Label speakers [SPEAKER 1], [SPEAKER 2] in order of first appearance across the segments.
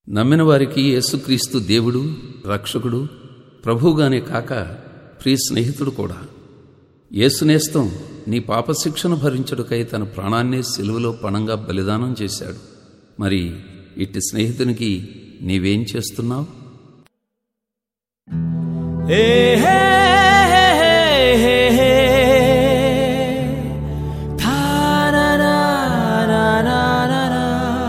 [SPEAKER 1] నమ్మిన వారికి యేసుక్రీస్తు దేవుడు రక్షకుడు ప్రభువుగానే కాక ప్రియ స్నేహితుడు కూడా యేసునేస్తం నీ పాపశిక్షను భరించుటకై తన ప్రాణాన్నే సిలువలో పణంగా బలిదానం చేశాడు మరి ఇట్టి స్నేహితునికి నీవేం చేస్తున్నావు
[SPEAKER 2] Hey, hey, hey, hey, hey. Ta-na-na, na-na-na-na.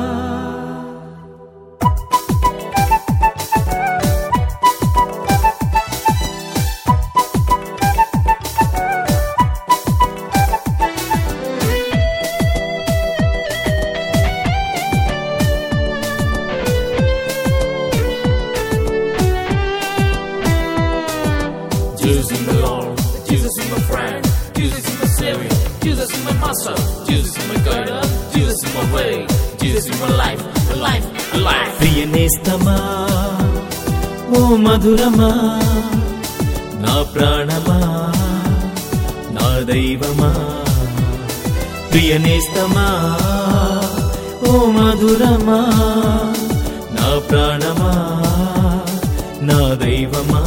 [SPEAKER 3] Jesus is my Lord, Jesus is my friend, Jesus is my Savior, Jesus is my Master, Jesus is my guide, Jesus is my way, Jesus is my life, my life, my life.
[SPEAKER 2] ప్రియ నేస్తమా ఓ మధురమా నా ప్రాణమా నా దైవమా ప్రియ నేస్తమా ఓ మధురమా నా ప్రాణమా నా దైవమా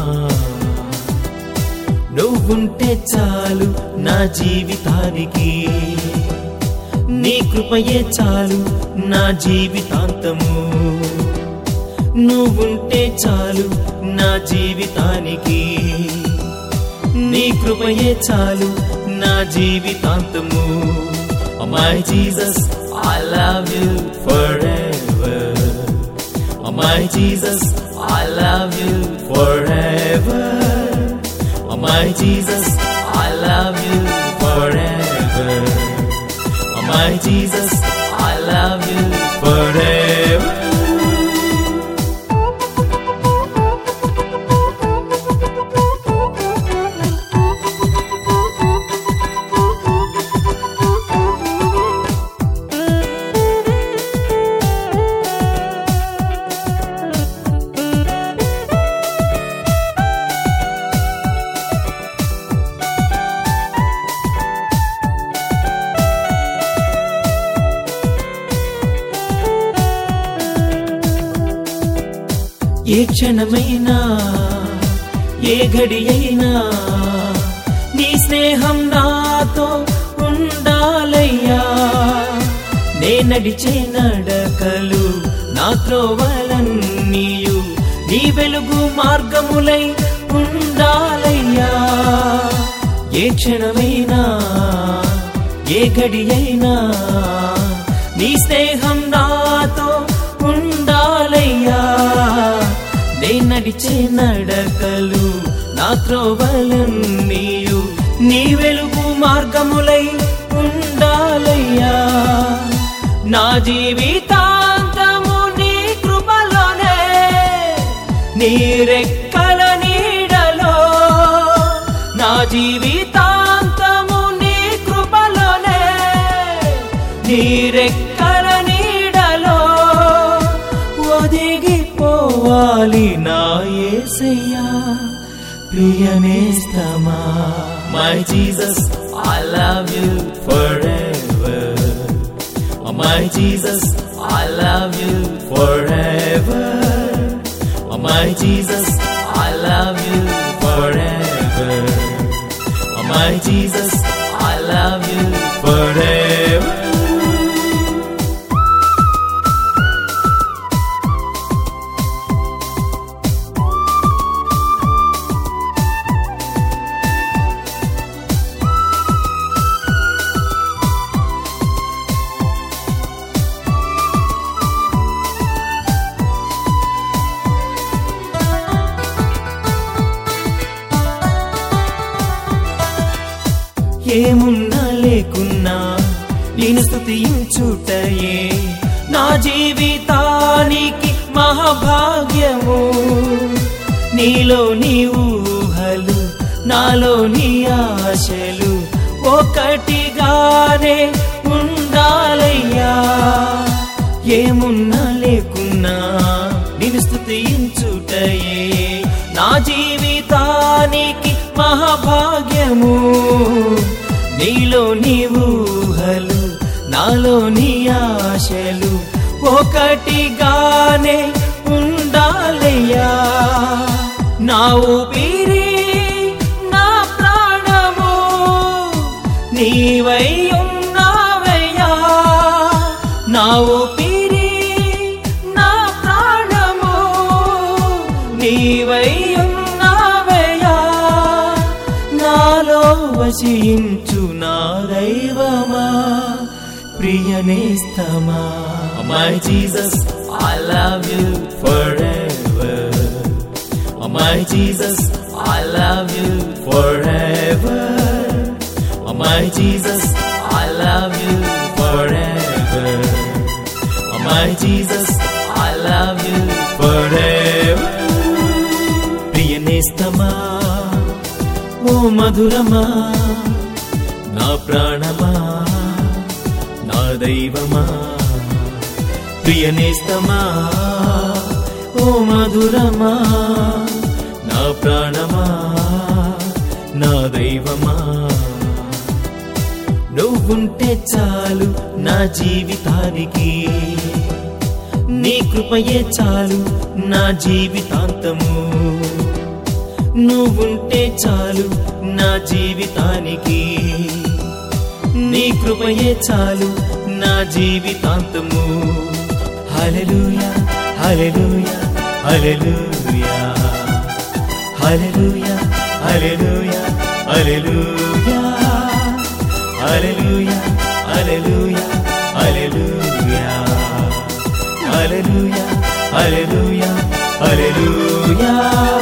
[SPEAKER 2] నువ్వుంటే చాలు నా జీవితానికి నీ కృపయే చాలు నా జీవితాంతము నువ్వుంటే చాలు నా జీవితానికి నీ కృపయే చాలు నా జీవితాంతము my Jesus I love you forever my Jesus I love you forever my Jesus I love you forever my Jesus I love you forever ఏ క్షణమైనా ఏ గడి అయినా నీ స్నేహం నాతో ఉండాలయ్యా నే నడిచే నడకలు నా త్రోవలన్నీయు నీ వెలుగు మార్గములై ఉండాలయ్యా ఏ క్షణమైనా ఏ గడి అయినా నీ స్నేహం నాతో ఉండాలయ్యా నే నడిచే నడకలు నా త్రోవలన్నీయు నీ వెలుగు మార్గములై ఉండాలయ్యా నా జీవితాంతము నీ కృపలోనే నీ రెక్కల నీడలో నా జీవితాంతము నీ కృపలోనే నీ రెక్కల నీడలో ఒదిగిపోవాలి నా యేసయ్యా ప్రియనేస్తమా my Jesus I love you forever my Jesus I love you forever my Jesus I love you forever my Jesus I love you forever ఏమున్నా లేకున్నా నేను స్థుతించుటయే నా జీవితానికి మహాభాగ్యము నీలో నీ ఊహలు నాలో నీ ఆశలు ఒకటిగానే ఉండాలయ్యా ఏమున్నా లేకున్నా నేను స్థుతించుటయే నా జీవితానికి మహాభాగ్యము నీలో నీ ఊహలు నాలో నీ ఆశలు ఒకటిగానే నా ఊపిరి నా ప్రాణము నీవై ఉన్నావయ్యా నా ఊపిరి నా ప్రాణము నీవై ఉన్నావయ్యా నాలో వసించు నా దైవమా ప్రియనేస్తమా my Jesus I love you forever my Jesus I love you forever my Jesus I love you forever my Jesus I love you forever ప్రియనేస్తమా ఓ మధురమా నా ప్రాణమా నా దైవమా ప్రియనేస్తమా ఓ మధురమా నా ప్రాణమా నా దైవమా నువ్వుంటే చాలు నా జీవితానికి నీ కృపయే చాలు నా జీవితాంతము నువ్వుంటే చాలు నా జీవితానికి నీ కృపయే చాలు నా జీవితాంతము హల్లెలూయా హల్లెలూయా హల్లెలూయా హల్లెలూయా హల్లెలూయా హల్లెలూయా హల్లెలూయా హల్లెలూయా హల్లెలూయా హల్లెలూయా హల్లెలూయా హల్లెలూయా